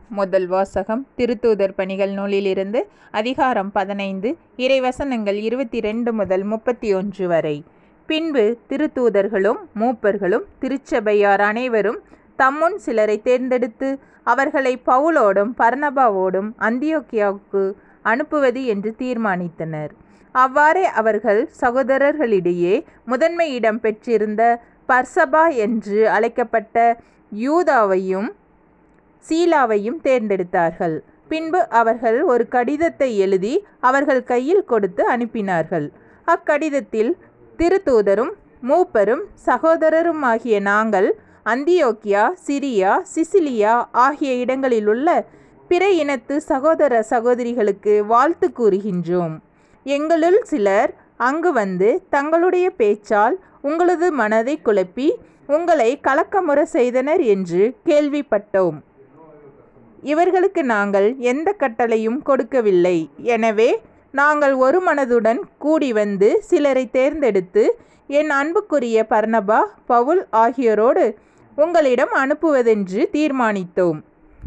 முதல் வாசகம் திருத்தூதர் பணிகள் நூலிலிருந்து அதிகாரம் பதினைந்து இறைவசனங்கள் இருபத்தி ரெண்டு முதல் முப்பத்தி ஒன்று வரை பின்பு திருத்தூதர்களும் மூப்பர்களும் திருச்சபையார் அனைவரும் தம்முன் சிலரை தேர்ந்தெடுத்து அவர்களை பவுலோடும் பர்னபாவோடும் அந்தியோக்கியாவுக்கு அனுப்புவது என்று தீர்மானித்தனர் அவ்வாறே அவர்கள் சகோதரர்களிடையே முதன்மை இடம் பெற்றிருந்த பர்சபா என்று அழைக்கப்பட்ட யூதாவையும் சீலாவையும் தேர்ந்தெடுத்தார்கள் பின்பு அவர்கள் ஒரு கடிதத்தை எழுதி அவர்கள் கையில் கொடுத்து அனுப்பினார்கள் அக்கடிதத்தில் திருத்தூதரும் மூப்பரும் சகோதரருமாகிய நாங்கள் அந்தியோக்கியா சிரியா சிசிலியா ஆகிய இடங்களிலுள்ள பிற இனத்து சகோதர சகோதரிகளுக்கு வாழ்த்து கூறுகின்றோம் எங்களுள் சிலர் அங்கு வந்து தங்களுடைய பேச்சால் உங்களது மனதை குழப்பி உங்களை கலக்கமுற செய்தனர் என்று கேள்விப்பட்டோம் இவர்களுக்கு நாங்கள் எந்த கட்டளையும் கொடுக்கவில்லை எனவே நாங்கள் ஒரு மனதுடன் கூடி வந்து சிலரை தேர்ந்தெடுத்து என் அன்புக்குரிய பர்னபா பவுல் ஆகியோரோடு உங்களிடம் அனுப்புவதென்று தீர்மானித்தோம்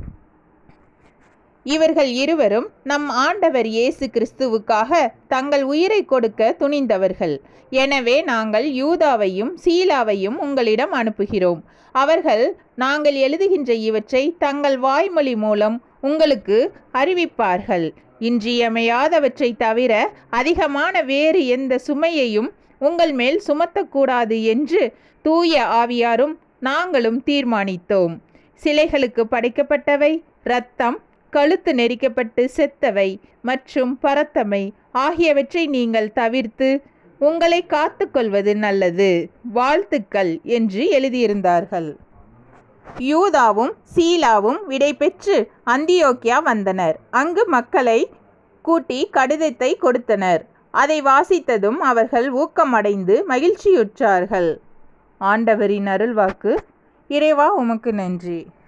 இவர்கள் இருவரும் நம் ஆண்டவர் இயேசு கிறிஸ்துவுக்காக தங்கள் உயிரை கொடுக்க துணிந்தவர்கள் எனவே நாங்கள் யூதாவையும் சீலாவையும் உங்களிடம் அனுப்புகிறோம் அவர்கள் நாங்கள் எழுதுகின்ற இவற்றை தங்கள் வாய்மொழி மூலம் உங்களுக்கு அறிவிப்பார்கள் இன்றியமையாதவற்றை தவிர அதிகமான வேறு எந்த சுமையையும் உங்கள் மேல் சுமத்தக்கூடாது என்று தூய ஆவியாரும் நாங்களும் தீர்மானித்தோம் சிலைகளுக்கு படைக்கப்பட்டவை இரத்தம் கழுத்து நெரிக்கப்பட்டு செத்தவை மற்றும் பரத்தமை ஆகியவற்றை நீங்கள் தவிர்த்து உங்களை காத்துக்கொள்வது நல்லது வாழ்த்துக்கள் என்று எழுதியிருந்தார்கள் யூதாவும் சீலாவும் விடை பெற்று அந்தியோக்கியா வந்தனர் அங்கு மக்களை கூட்டி கடிதத்தை கொடுத்தனர் அதை வாசித்ததும் அவர்கள் ஊக்கமடைந்து மகிழ்ச்சியுற்றார்கள் ஆண்டவரின் அருள்வாக்கு இறைவா உமக்கு நன்றி